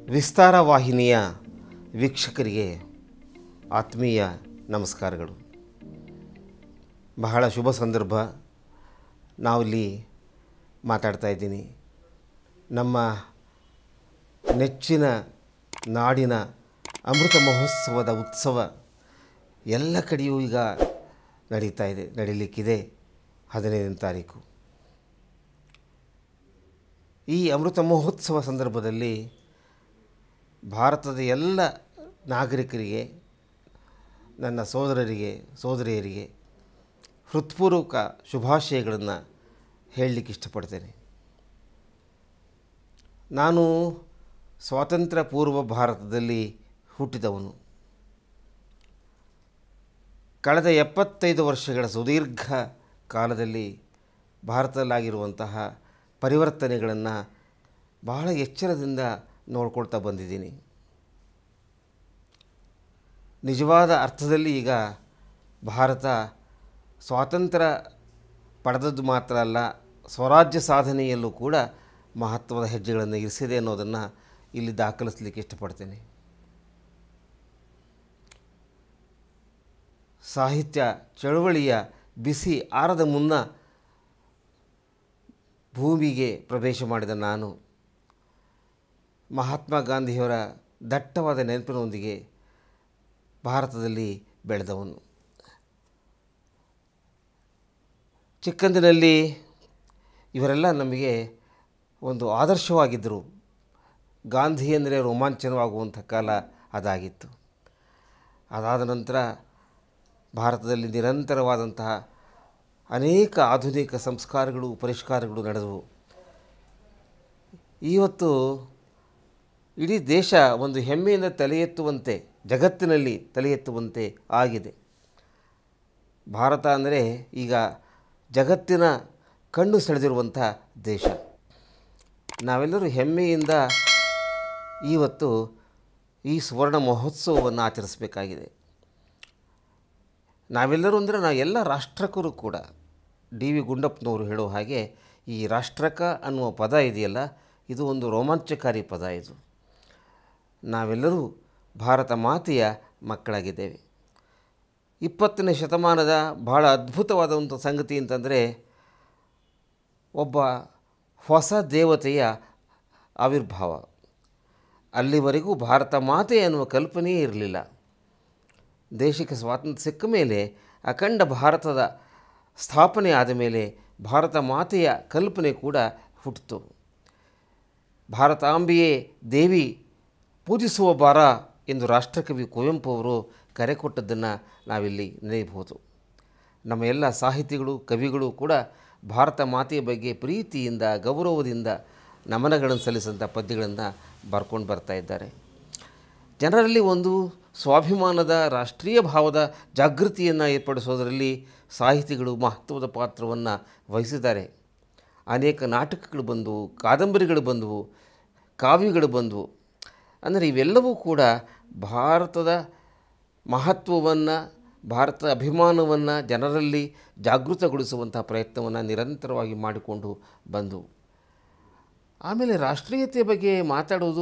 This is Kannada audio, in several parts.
ವಿಸ್ತಾರ ವಾಹಿನಿಯ ವೀಕ್ಷಕರಿಗೆ ಆತ್ಮೀಯ ನಮಸ್ಕಾರಗಳು ಬಹಳ ಶುಭ ಸಂದರ್ಭ ನಾವಿಲ್ಲಿ ಮಾತಾಡ್ತಾ ಇದ್ದೀನಿ ನಮ್ಮ ನೆಚ್ಚಿನ ನಾಡಿನ ಅಮೃತ ಮಹೋತ್ಸವದ ಉತ್ಸವ ಎಲ್ಲ ಕಡೆಯೂ ಈಗ ನಡೀತಾ ಇದೆ ನಡೀಲಿಕ್ಕಿದೆ ಹದಿನೈದನೇ ತಾರೀಕು ಈ ಅಮೃತ ಮಹೋತ್ಸವ ಸಂದರ್ಭದಲ್ಲಿ ಭಾರತದ ಎಲ್ಲ ನಾಗರಿಕರಿಗೆ ನನ್ನ ಸೋದರರಿಗೆ ಸೋದರಿಯರಿಗೆ ಹೃತ್ಪೂರ್ವಕ ಶುಭಾಶಯಗಳನ್ನು ಹೇಳಲಿಕ್ಕೆ ಇಷ್ಟಪಡ್ತೇನೆ ನಾನು ಸ್ವಾತಂತ್ರ್ಯ ಪೂರ್ವ ಭಾರತದಲ್ಲಿ ಹುಟ್ಟಿದವನು ಕಳೆದ ಎಪ್ಪತ್ತೈದು ವರ್ಷಗಳ ಸುದೀರ್ಘ ಕಾಲದಲ್ಲಿ ಭಾರತದಲ್ಲಾಗಿರುವಂತಹ ಪರಿವರ್ತನೆಗಳನ್ನು ಬಹಳ ಎಚ್ಚರದಿಂದ ನೋಡ್ಕೊಳ್ತಾ ಬಂದಿದ್ದೀನಿ ನಿಜವಾದ ಅರ್ಥದಲ್ಲಿ ಈಗ ಭಾರತ ಸ್ವಾತಂತ್ರ್ಯ ಪಡೆದದ್ದು ಮಾತ್ರ ಅಲ್ಲ ಸ್ವರಾಜ್ಯ ಸಾಧನೆಯಲ್ಲೂ ಕೂಡ ಮಹತ್ವದ ಹೆಜ್ಜೆಗಳನ್ನು ಇರಿಸಿದೆ ಅನ್ನೋದನ್ನು ಇಲ್ಲಿ ದಾಖಲಿಸಲಿಕ್ಕೆ ಇಷ್ಟಪಡ್ತೇನೆ ಸಾಹಿತ್ಯ ಚಳವಳಿಯ ಬಿಸಿ ಆರದ ಮುನ್ನ ಭೂಮಿಗೆ ಪ್ರವೇಶ ಮಾಡಿದ ನಾನು ಮಹಾತ್ಮ ಗಾಂಧಿಯವರ ದಟ್ಟವಾದ ನೆನಪಿನೊಂದಿಗೆ ಭಾರತದಲ್ಲಿ ಬೆಳೆದವನು ಚಿಕ್ಕಂದಿನಲ್ಲಿ ಇವರೆಲ್ಲ ನಮಗೆ ಒಂದು ಆದರ್ಶವಾಗಿದ್ದರು ಗಾಂಧಿ ಅಂದರೆ ರೋಮಾಂಚನವಾಗುವಂಥ ಕಾಲ ಅದಾಗಿತ್ತು ಅದಾದ ನಂತರ ಭಾರತದಲ್ಲಿ ನಿರಂತರವಾದಂತಹ ಅನೇಕ ಆಧುನಿಕ ಸಂಸ್ಕಾರಗಳು ಪರಿಷ್ಕಾರಗಳು ನಡೆದವು ಇವತ್ತು ಇಡೀ ದೇಶ ಒಂದು ಹೆಮ್ಮೆಯಿಂದ ತಲೆ ಎತ್ತುವಂತೆ ಜಗತ್ತಿನಲ್ಲಿ ತಲೆ ಎತ್ತುವಂತೆ ಆಗಿದೆ ಭಾರತ ಅಂದರೆ ಈಗ ಜಗತ್ತಿನ ಕಣ್ಣು ಸೆಳೆದಿರುವಂಥ ದೇಶ ನಾವೆಲ್ಲರೂ ಹೆಮ್ಮೆಯಿಂದ ಇವತ್ತು ಈ ಸುವರ್ಣ ಮಹೋತ್ಸವವನ್ನು ಆಚರಿಸಬೇಕಾಗಿದೆ ನಾವೆಲ್ಲರೂ ಅಂದರೆ ನಾವು ಎಲ್ಲ ರಾಷ್ಟ್ರಕರು ಕೂಡ ಡಿ ವಿ ಗುಂಡಪ್ಪನವರು ಹೇಳೋ ಹಾಗೆ ಈ ರಾಷ್ಟ್ರಕ ಅನ್ನುವ ಪದ ಇದೆಯಲ್ಲ ಇದು ಒಂದು ರೋಮಾಂಚಕಾರಿ ಪದ ಇದು ನಾವೆಲ್ಲರೂ ಭಾರತ ಮಾತೆಯ ಮಕ್ಕಳಾಗಿದ್ದೇವೆ ಇಪ್ಪತ್ತನೇ ಶತಮಾನದ ಬಹಳ ಅದ್ಭುತವಾದಂಥ ಸಂಗತಿ ಅಂತಂದರೆ ಒಬ್ಬ ಹೊಸ ದೇವತೆಯ ಆವಿರ್ಭಾವ ಅಲ್ಲಿವರೆಗೂ ಭಾರತ ಮಾತೆ ಅನ್ನುವ ಕಲ್ಪನೆಯೇ ಇರಲಿಲ್ಲ ದೇಶಕ್ಕೆ ಸ್ವಾತಂತ್ರ್ಯ ಸಿಕ್ಕ ಮೇಲೆ ಅಖಂಡ ಭಾರತದ ಸ್ಥಾಪನೆ ಆದ ಮೇಲೆ ಭಾರತ ಮಾತೆಯ ಕಲ್ಪನೆ ಕೂಡ ಹುಟ್ಟಿತು ಭಾರತಾಂಬೆಯೇ ದೇವಿ ಪೂಜಿಸುವ ಬಾರ ಎಂದು ರಾಷ್ಟ್ರಕವಿ ಕುವೆಂಪು ಅವರು ಕರೆ ಕೊಟ್ಟದ್ದನ್ನು ನಾವಿಲ್ಲಿ ನೆನೆಯಬಹುದು ನಮ್ಮ ಎಲ್ಲ ಸಾಹಿತಿಗಳು ಕವಿಗಳು ಕೂಡ ಭಾರತ ಮಾತೆಯ ಬಗ್ಗೆ ಪ್ರೀತಿಯಿಂದ ಗೌರವದಿಂದ ನಮನಗಳನ್ನು ಸಲ್ಲಿಸಿದಂಥ ಪದ್ಯಗಳನ್ನು ಬರ್ಕೊಂಡು ಬರ್ತಾ ಇದ್ದಾರೆ ಜನರಲ್ಲಿ ಒಂದು ಸ್ವಾಭಿಮಾನದ ರಾಷ್ಟ್ರೀಯ ಭಾವದ ಜಾಗೃತಿಯನ್ನು ಏರ್ಪಡಿಸೋದರಲ್ಲಿ ಸಾಹಿತಿಗಳು ಮಹತ್ವದ ಪಾತ್ರವನ್ನು ವಹಿಸಿದ್ದಾರೆ ಅನೇಕ ನಾಟಕಗಳು ಬಂದವು ಕಾದಂಬರಿಗಳು ಬಂದವು ಕಾವ್ಯಗಳು ಬಂದವು ಅಂದರೆ ಇವೆಲ್ಲವೂ ಕೂಡ ಭಾರತದ ಮಹತ್ವವನ್ನು ಭಾರತ ಅಭಿಮಾನವನ್ನು ಜನರಲ್ಲಿ ಜಾಗೃತಗೊಳಿಸುವಂಥ ಪ್ರಯತ್ನವನ್ನು ನಿರಂತರವಾಗಿ ಮಾಡಿಕೊಂಡು ಬಂದವು ಆಮೇಲೆ ರಾಷ್ಟ್ರೀಯತೆಯ ಬಗ್ಗೆ ಮಾತಾಡೋದು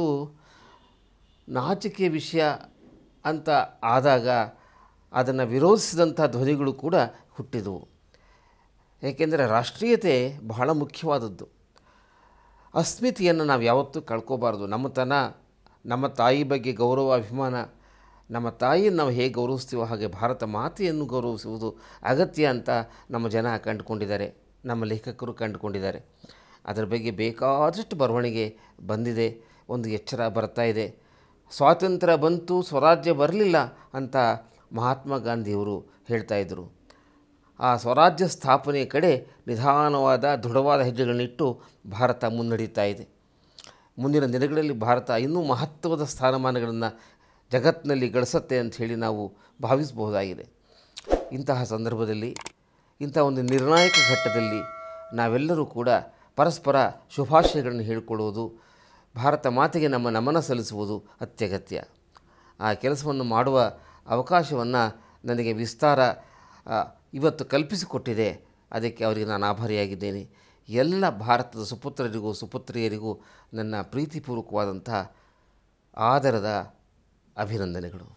ನಾಚಿಕೆಯ ವಿಷಯ ಅಂತ ಆದಾಗ ಅದನ್ನು ವಿರೋಧಿಸಿದಂಥ ಧ್ವನಿಗಳು ಕೂಡ ಹುಟ್ಟಿದವು ಏಕೆಂದರೆ ರಾಷ್ಟ್ರೀಯತೆ ಬಹಳ ಮುಖ್ಯವಾದದ್ದು ಅಸ್ಮಿತೆಯನ್ನು ನಾವು ಯಾವತ್ತೂ ಕಳ್ಕೋಬಾರ್ದು ನಮ್ಮತನ ನಮ್ಮ ತಾಯಿ ಬಗ್ಗೆ ಗೌರವ ಅಭಿಮಾನ ನಮ್ಮ ತಾಯಿಯನ್ನು ನಾವು ಹೇಗೆ ಗೌರವಿಸ್ತೀವೋ ಹಾಗೆ ಭಾರತ ಮಾತೆಯನ್ನು ಗೌರವಿಸುವುದು ಅಗತ್ಯ ಅಂತ ನಮ್ಮ ಜನ ಕಂಡುಕೊಂಡಿದ್ದಾರೆ ನಮ್ಮ ಲೇಖಕರು ಕಂಡುಕೊಂಡಿದ್ದಾರೆ ಅದರ ಬಗ್ಗೆ ಬೇಕಾದಷ್ಟು ಬರವಣಿಗೆ ಬಂದಿದೆ ಒಂದು ಎಚ್ಚರ ಬರ್ತಾ ಇದೆ ಸ್ವಾತಂತ್ರ್ಯ ಬಂತು ಸ್ವರಾಜ್ಯ ಬರಲಿಲ್ಲ ಅಂತ ಮಹಾತ್ಮ ಗಾಂಧಿಯವರು ಹೇಳ್ತಾಯಿದ್ರು ಆ ಸ್ವರಾಜ್ಯ ಸ್ಥಾಪನೆಯ ಕಡೆ ನಿಧಾನವಾದ ದೃಢವಾದ ಹೆಜ್ಜೆಗಳನ್ನಿಟ್ಟು ಭಾರತ ಮುನ್ನಡೀತಾ ಇದೆ ಮುಂದಿನ ದಿನಗಳಲ್ಲಿ ಭಾರತ ಇನ್ನೂ ಮಹತ್ವದ ಸ್ಥಾನಮಾನಗಳನ್ನು ಜಗತ್ತಿನಲ್ಲಿ ಗಳಿಸುತ್ತೆ ಅಂತ ಹೇಳಿ ನಾವು ಭಾವಿಸಬಹುದಾಗಿದೆ ಇಂತಹ ಸಂದರ್ಭದಲ್ಲಿ ಇಂಥ ಒಂದು ನಿರ್ಣಾಯಕ ಘಟ್ಟದಲ್ಲಿ ನಾವೆಲ್ಲರೂ ಕೂಡ ಪರಸ್ಪರ ಶುಭಾಶಯಗಳನ್ನು ಹೇಳಿಕೊಳ್ಳುವುದು ಭಾರತ ಮಾತೆಗೆ ನಮ್ಮ ನಮನ ಸಲ್ಲಿಸುವುದು ಅತ್ಯಗತ್ಯ ಆ ಕೆಲಸವನ್ನು ಮಾಡುವ ಅವಕಾಶವನ್ನು ನನಗೆ ವಿಸ್ತಾರ ಆ, ಇವತ್ತು ಕಲ್ಪಿಸಿಕೊಟ್ಟಿದೆ ಅದಕ್ಕೆ ಅವರಿಗೆ ನಾನು ಆಭಾರಿಯಾಗಿದ್ದೇನೆ ಎಲ್ಲ ಭಾರತದ ಸುಪುತ್ರರಿಗೂ ಸುಪುತ್ರಿಯರಿಗೂ ನನ್ನ ಪ್ರೀತಿಪೂರ್ವಕವಾದಂಥ ಆದರದ ಅಭಿನಂದನೆಗಳು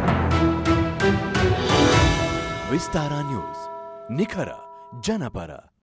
ವಿಸ್ತಾರ ನ್ಯೂಸ್ ನಿಖರ ಜನಪರ